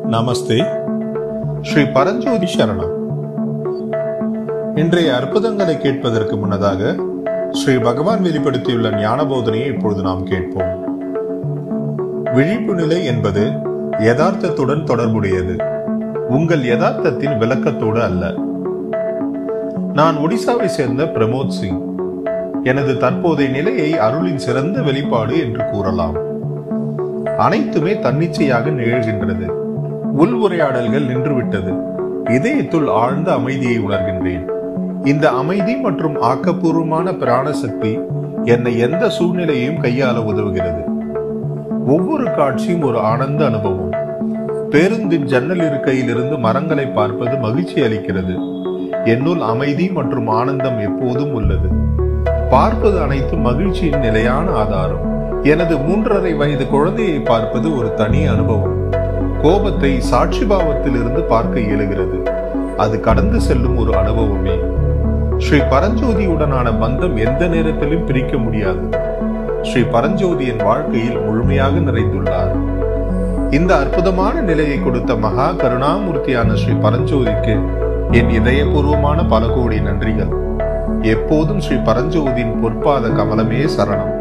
நமஸ்தே ஸ்ரீ பரஞ்சோதி சரணம் இன்றைய அற்புதங்களை கேட்பதற்கு முன்னதாக ஸ்ரீ பகவான் வெளிப்படுத்தியுள்ள ஞான போதனையை இப்பொழுது நாம் கேட்போம் விழிப்பு நிலை என்பது யதார்த்தத்துடன் தொடர்புடையது உங்கள் யதார்த்தத்தின் விளக்கத்தோடு அல்ல நான் ஒடிசாவை சேர்ந்த பிரமோத் சிங் எனது தற்போதைய நிலையை அருளின் சிறந்த வெளிப்பாடு என்று கூறலாம் அனைத்துமே தன்னிச்சையாக நிகழ்கின்றது உள் உரையாடல்கள் நின்றுவிட்டது இதயத்துள் ஆழ்ந்த அமைதியை உணர்கின்றேன் இந்த அமைதி மற்றும் ஆக்கப்பூர்வமான பிராணசக்தி என்னை எந்த சூழ்நிலையையும் கையாள உதவுகிறது ஒவ்வொரு காட்சியும் ஒரு ஆனந்த அனுபவம் பேருந்தின் ஜன்னல் இருக்கையிலிருந்து மரங்களை பார்ப்பது மகிழ்ச்சி அளிக்கிறது என்னுள் அமைதி மற்றும் ஆனந்தம் எப்போதும் உள்ளது பார்ப்பது அனைத்தும் மகிழ்ச்சியின் நிலையான ஆதாரம் எனது மூன்றரை வயது குழந்தையை பார்ப்பது ஒரு தனி அனுபவம் கோபத்தை சாட்சி பாவத்தில் இருந்து பார்க்க இயலுகிறது அது கடந்து செல்லும் ஒரு அனுபவமே ஸ்ரீ பரஞ்சோதியுடனான பந்தம் எந்த நேரத்திலும் பிரிக்க முடியாது ஸ்ரீ பரஞ்சோதி என் வாழ்க்கையில் முழுமையாக நிறைந்துள்ளார் இந்த அற்புதமான நிலையை கொடுத்த மகா கருணாமூர்த்தியான ஸ்ரீ பரஞ்சோதிக்கு என் இதயபூர்வமான பல கோடி நன்றிகள் எப்போதும் ஸ்ரீ பரஞ்சோதியின் பொற்பாத கமலமே சரணம்